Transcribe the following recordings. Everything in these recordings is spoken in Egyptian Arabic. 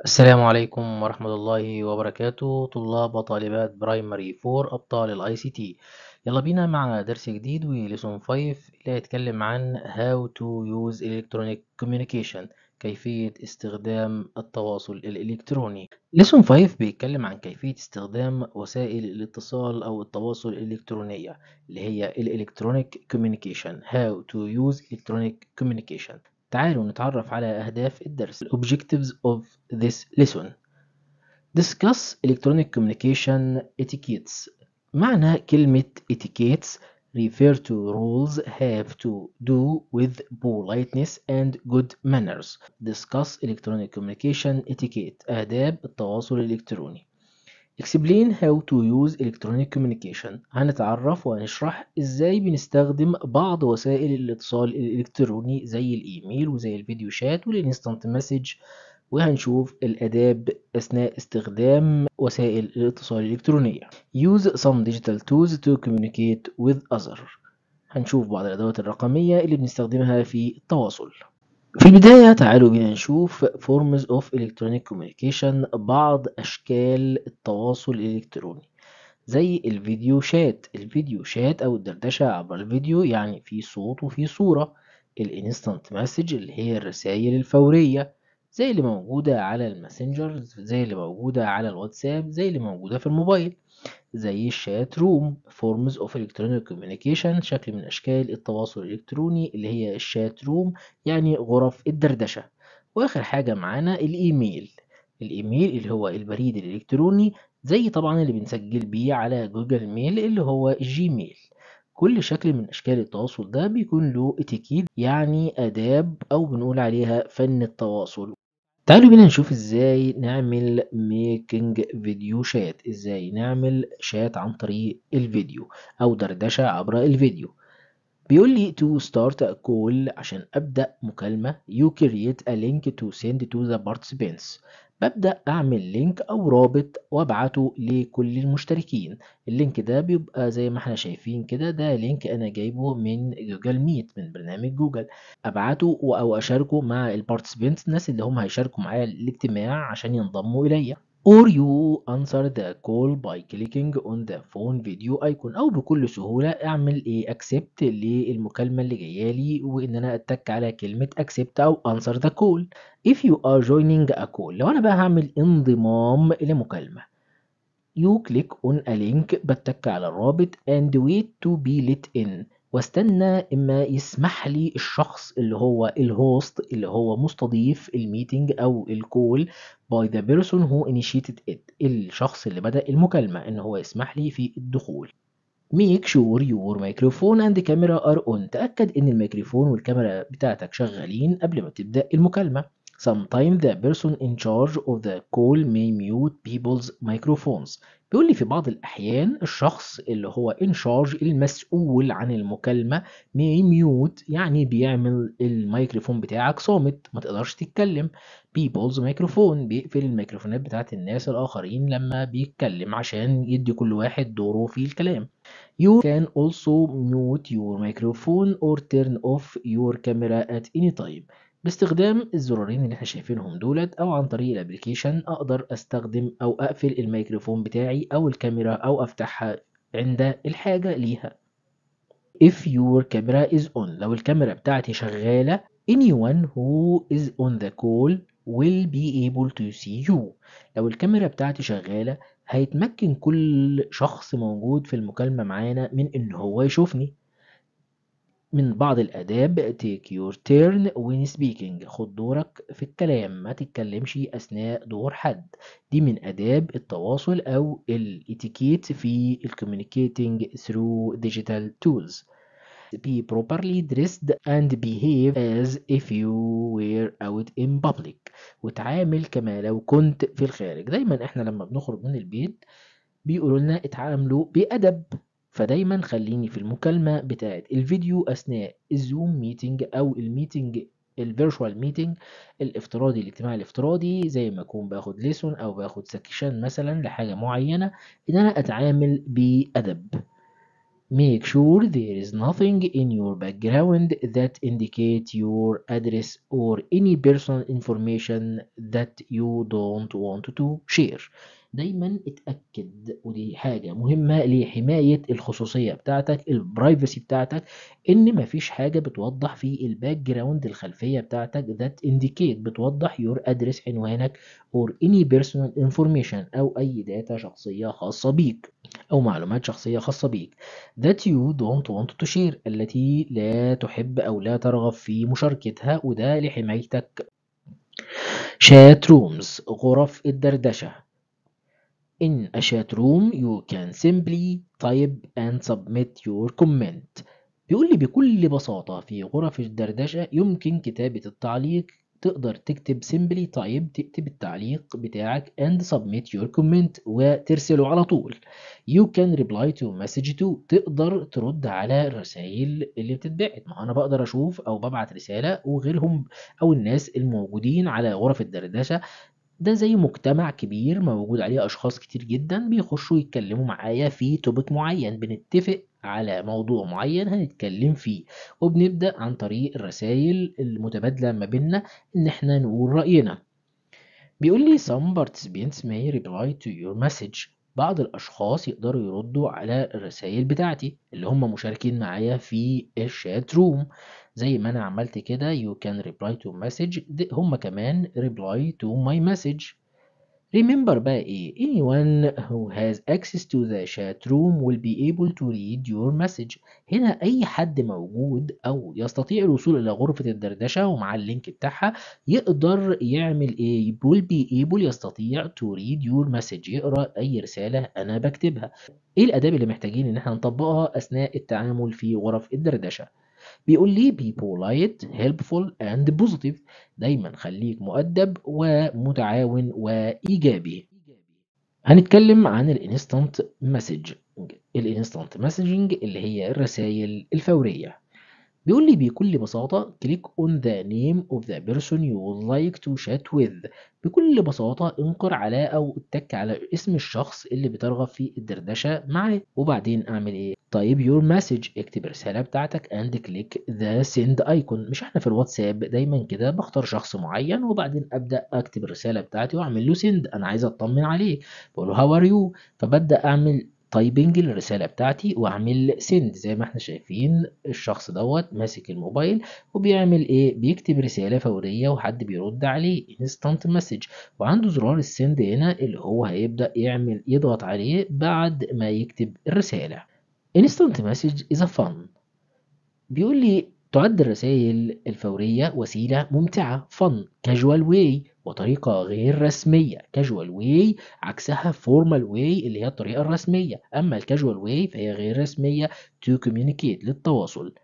السلام عليكم ورحمة الله وبركاته طلاب وطالبات برايمري 4 أبطال الاي سي تي يلا بينا مع درس جديد وليسون 5 اللي هيتكلم عن how to use electronic communication كيفية استخدام التواصل الإلكتروني ليسون 5 بيتكلم عن كيفية استخدام وسائل الاتصال أو التواصل الإلكترونية اللي هي الإلكترونيك communication how to use electronic communication تعالوا نتعرف على أهداف الدرس Objectives of this lesson Discuss electronic communication etiquettes معنى كلمة etiquettes refer to rules have to do with politeness and good manners Discuss electronic communication etiquette آداب التواصل الإلكتروني Explain how to use electronic communication هنتعرف وهنشرح ازاي بنستخدم بعض وسائل الاتصال الالكتروني زي الايميل وزي الفيديو شات والانستنت مسج وهنشوف الاداب اثناء استخدام وسائل الاتصال الالكترونية use some digital tools to communicate with other هنشوف بعض الادوات الرقمية اللي بنستخدمها في التواصل في البداية تعالوا بينا نشوف forms of electronic communication بعض أشكال التواصل الإلكتروني زي الفيديو شات الفيديو شات أو الدردشة عبر الفيديو يعني في صوت وفي صورة الانستنت مسج اللي هي الرسائل الفورية زي اللي موجودة على الماسنجر زي اللي موجودة على الواتساب زي اللي موجودة في الموبايل زي الشات روم forms of electronic communication شكل من أشكال التواصل الإلكتروني اللي هي الشات روم يعني غرف الدردشة وآخر حاجة معانا الإيميل الإيميل اللي هو البريد الإلكتروني زي طبعا اللي بنسجل بيه على جوجل ميل اللي هو الجيميل كل شكل من أشكال التواصل ده بيكون له اتيكيت يعني آداب أو بنقول عليها فن التواصل تعالوا بينا نشوف ازاي نعمل ميكنج فيديو شات ازاي نعمل شات عن طريق الفيديو او دردشة عبر الفيديو بيقول لي to start a call عشان ابدأ مكالمة you create a link to send to the participants ببدأ أعمل لينك أو رابط وأبعته لكل المشتركين اللينك ده بيبقى زي ما احنا شايفين كده ده لينك أنا جايبه من جوجل ميت من برنامج جوجل أبعته أو أشاركه مع البارتيسيبنتس الناس اللي هم هيشاركوا معايا الاجتماع عشان ينضموا إليا or you answer the call by clicking on the phone video icon او بكل سهولة اعمل ايه accept للمكالمة اللي جايالي وان انا اتك على كلمة accept او answer the call if you are joining a call لو انا بقى هعمل انضمام لمكالمة you click on a link بتك على الرابط and wait to be let in واستنى اما يسمح لي الشخص اللي هو الهوست اللي هو مستضيف الميتنج او الكول by the person who initiated it الشخص اللي بدأ المكالمة ان هو يسمح لي في الدخول make sure your microphone and camera are on تأكد ان الميكروفون والكاميرا بتاعتك شغالين قبل ما تبدأ المكالمة Sometimes the person in charge of the call may mute people's microphones بيقول لي في بعض الأحيان الشخص اللي هو in charge المسؤول عن المكالمة may mute يعني بيعمل الميكروفون بتاعك صامت ما تقدرش تتكلم people's microphone بيقفل الميكروفونات بتاعت الناس الآخرين لما بيتكلم عشان يدي كل واحد دوره في الكلام You can also mute your microphone or turn off your camera at any time باستخدام الزرارين اللي احنا شايفينهم دولت او عن طريق الابليكيشن اقدر استخدم او اقفل الميكروفون بتاعي او الكاميرا او افتحها عند الحاجة ليها if your camera is on لو الكاميرا بتاعتي شغالة anyone who is on the call will be able to see you لو الكاميرا بتاعتي شغالة هيتمكن كل شخص موجود في المكالمة معانا من ان هو يشوفني من بعض الآداب take your turn when speaking خد دورك في الكلام ما تتكلمش أثناء دور حد دي من آداب التواصل أو الاتيكيت في communicating through digital tools be properly dressed and behave as if you were out in public وتعامل كما لو كنت في الخارج دايما احنا لما بنخرج من البيت بيقولوا لنا اتعاملوا بأدب فدايما خليني في المكالمة بتاعت الفيديو أثناء الزوم ميتنج أو الميتنج الفيرشوال ميتنج الافتراضي الاجتماع الافتراضي زي ما أكون باخد ليسون أو باخد سكشن مثلا لحاجة معينة إن أنا أتعامل بأدب make sure there is nothing in your background that indicate your address or any personal information that you don't want to share دايما اتأكد ودي حاجة مهمة لحماية الخصوصية بتاعتك البرايفسي بتاعتك ان مفيش حاجة بتوضح في الباك جراوند الخلفية بتاعتك that indicate بتوضح your address عنوانك or any personal information او اي داتا شخصية خاصة بيك او معلومات شخصية خاصة بيك that you don't want to share التي لا تحب او لا ترغب في مشاركتها وده لحمايتك chat rooms غرف الدردشة In a chat room you can simply type and submit your comment بيقول لي بكل بساطة في غرف الدردشة يمكن كتابة التعليق تقدر تكتب simply type تكتب التعليق بتاعك and submit your comment وترسله على طول you can reply to message to تقدر ترد على الرسائل اللي بتتبعت ما انا بقدر اشوف او ببعت رسالة وغيرهم او الناس الموجودين على غرف الدردشة ده زي مجتمع كبير موجود عليه أشخاص كتير جدا بيخشوا يتكلموا معايا في توبك معين بنتفق على موضوع معين هنتكلم فيه وبنبدأ عن طريق الرسائل المتبادلة ما بيننا إن إحنا نقول رأينا بيقول لي some participants may reply to your message بعض الأشخاص يقدروا يردوا على الرسائل بتاعتي اللي هم مشاركين معايا في الشات روم زي ما أنا عملت كده you can reply to message هم كمان reply to my message remember بقى ايه anyone who has access to the chat room will be able to read your message هنا اي حد موجود او يستطيع الوصول الى غرفة الدردشة ومع اللينك بتاعها يقدر يعمل ايه will be able يستطيع to read your message يقرأ اي رسالة انا بكتبها ايه الاداب اللي محتاجين ان احنا نطبقها اثناء التعامل في غرف الدردشة بيقول لي be polite helpful and positive دايما خليك مؤدب ومتعاون وإيجابي هنتكلم عن الانستانت مسج الانستانت مسجنج اللي هي الرسائل الفورية بيقول لي بكل بساطة click on the name of the person you would like to chat with بكل بساطة انقر على أو اتك على اسم الشخص اللي بترغب في الدردشة معاه وبعدين أعمل إيه؟ طيب your message اكتب الرسالة بتاعتك and click the send icon مش احنا في الواتساب دايما كده بختار شخص معين وبعدين أبدأ أكتب الرسالة بتاعتي وأعمل له send أنا عايز أطمن عليه بقول له how are you فببدأ أعمل تايبنج الرسالة بتاعتي واعمل سند زي ما احنا شايفين الشخص دوت ماسك الموبايل وبيعمل ايه بيكتب رسالة فورية وحد بيرد عليه انستانت مسج وعنده زرار السند هنا اللي هو هيبدأ يعمل يضغط عليه بعد ما يكتب الرسالة instant message is a fun بيقول لي تعد الرسائل الفورية وسيلة ممتعة fun casual way وطريقة غير رسمية casual way عكسها formal way اللي هي الطريقة الرسمية أما الcasual way فهي غير رسمية to communicate للتواصل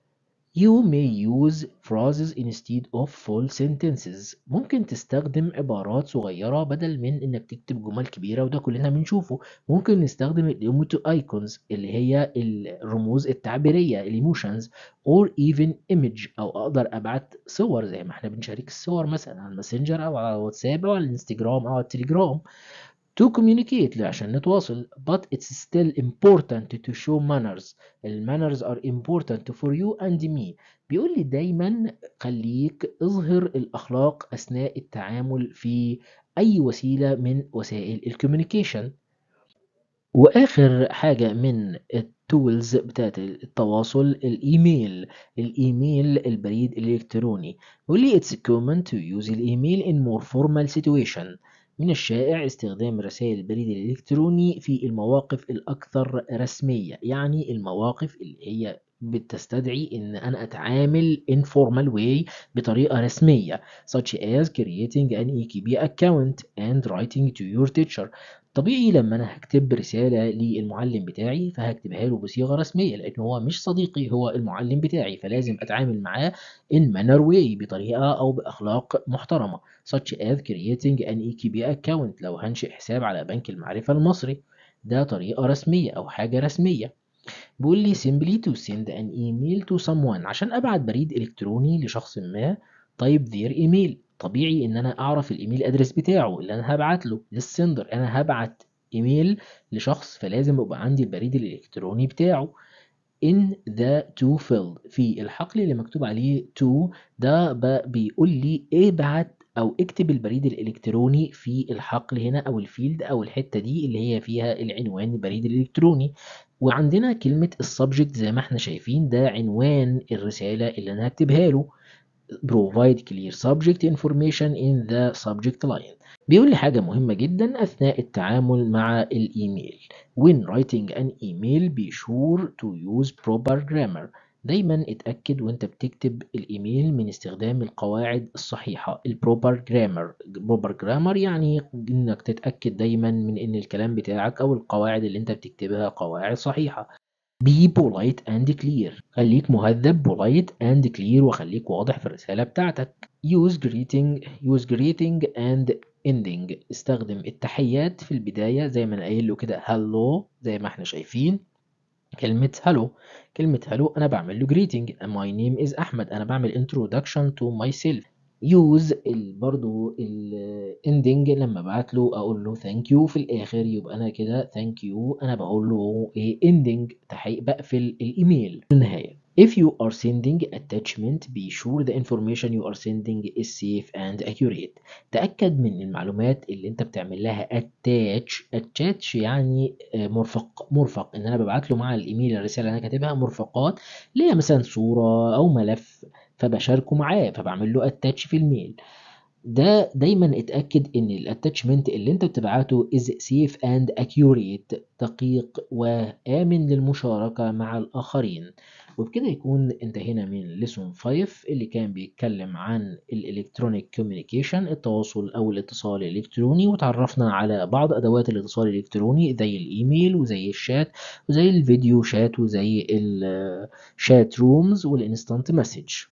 You may use phrases instead of full sentences ممكن تستخدم عبارات صغيرة بدل من انك تكتب جمل كبيرة وده كلنا بنشوفه ممكن نستخدم الايموتو ايكونز اللي هي الرموز التعبيرية الايموشنز or even image او اقدر ابعت صور زي ما احنا بنشارك الصور مثلا على الماسنجر او على الواتساب او على الانستجرام او على التليجرام to communicate عشان نتواصل but it's still important to show manners ال manners are important for you and me بيقول لي دايما خليك اظهر الأخلاق أثناء التعامل في أي وسيلة من وسائل الكوميونيكيشن وآخر حاجة من التولز بتاعت التواصل الإيميل الإيميل البريد الإلكتروني بيقول لي it's common to use الإيميل in more formal situation من الشائع استخدام رسائل البريد الإلكتروني في المواقف الأكثر رسمية يعني المواقف اللي هي بتستدعي ان انا اتعامل informal way بطريقة رسمية such as creating an EKB account and writing to your teacher طبيعي لما انا هكتب رسالة للمعلم بتاعي فهكتبها له بصيغة رسمية لان هو مش صديقي هو المعلم بتاعي فلازم اتعامل معاه in manner way بطريقة او باخلاق محترمة such as creating an EKB account لو هنشئ حساب على بنك المعرفة المصري ده طريقة رسمية او حاجة رسمية بيقول لي simply to send an email to someone عشان ابعت بريد الكتروني لشخص ما طيب their email طبيعي ان انا اعرف الايميل ادرس بتاعه اللي انا هبعت له للسندر انا هبعت ايميل لشخص فلازم يبقى عندي البريد الالكتروني بتاعه in the to field في الحقل اللي مكتوب عليه to ده ب- بيقول لي ابعت او اكتب البريد الالكتروني في الحقل هنا او الفيلد او الحته دي اللي هي فيها العنوان البريد الالكتروني وعندنا كلمه السبجكت زي ما احنا شايفين ده عنوان الرساله اللي انا هكتبها له provide clear subject information in the subject line بيقول لي حاجة مهمة جدا أثناء التعامل مع الإيميل when writing an email be sure to use proper grammar دايما اتأكد وانت بتكتب الإيميل من استخدام القواعد الصحيحة البروبر جرامر بروبر جرامر يعني انك تتأكد دايما من ان الكلام بتاعك او القواعد اللي انت بتكتبها قواعد صحيحة be polite and clear خليك مهذب polite and clear وخليك واضح في الرسالة بتاعتك use greeting use greeting and ending استخدم التحيات في البداية زي ما انا قايل له كده hello زي ما احنا شايفين كلمة hello كلمة hello أنا بعمل له greeting my name is أحمد أنا بعمل introduction to myself use ال برضو ال ending لما ابعت له اقول له thank you في الاخر يبقى انا كده thank you انا بقول له ايه ending تحقيق بقفل الايميل في النهايه if you are sending attachment be sure the information you are sending is safe and accurate تأكد من المعلومات اللي انت بتعمل لها attach attach يعني آه، مرفق مرفق ان انا ببعت له مع الايميل الرساله اللي انا كاتبها مرفقات اللي هي مثلا صوره او ملف فبشاركه معاه فبعمل له اتاتش في الميل ده دايما اتأكد ان الاتاتشمنت اللي انت بتبعته is safe and accurate دقيق وآمن للمشاركة مع الآخرين وبكده يكون انتهينا من lesson 5 اللي كان بيتكلم عن الالكترونيك كوميونيكيشن التواصل او الاتصال الالكتروني وتعرفنا على بعض ادوات الاتصال الالكتروني زي الايميل وزي الشات وزي الفيديو شات وزي الشات رومز والانستانت مسج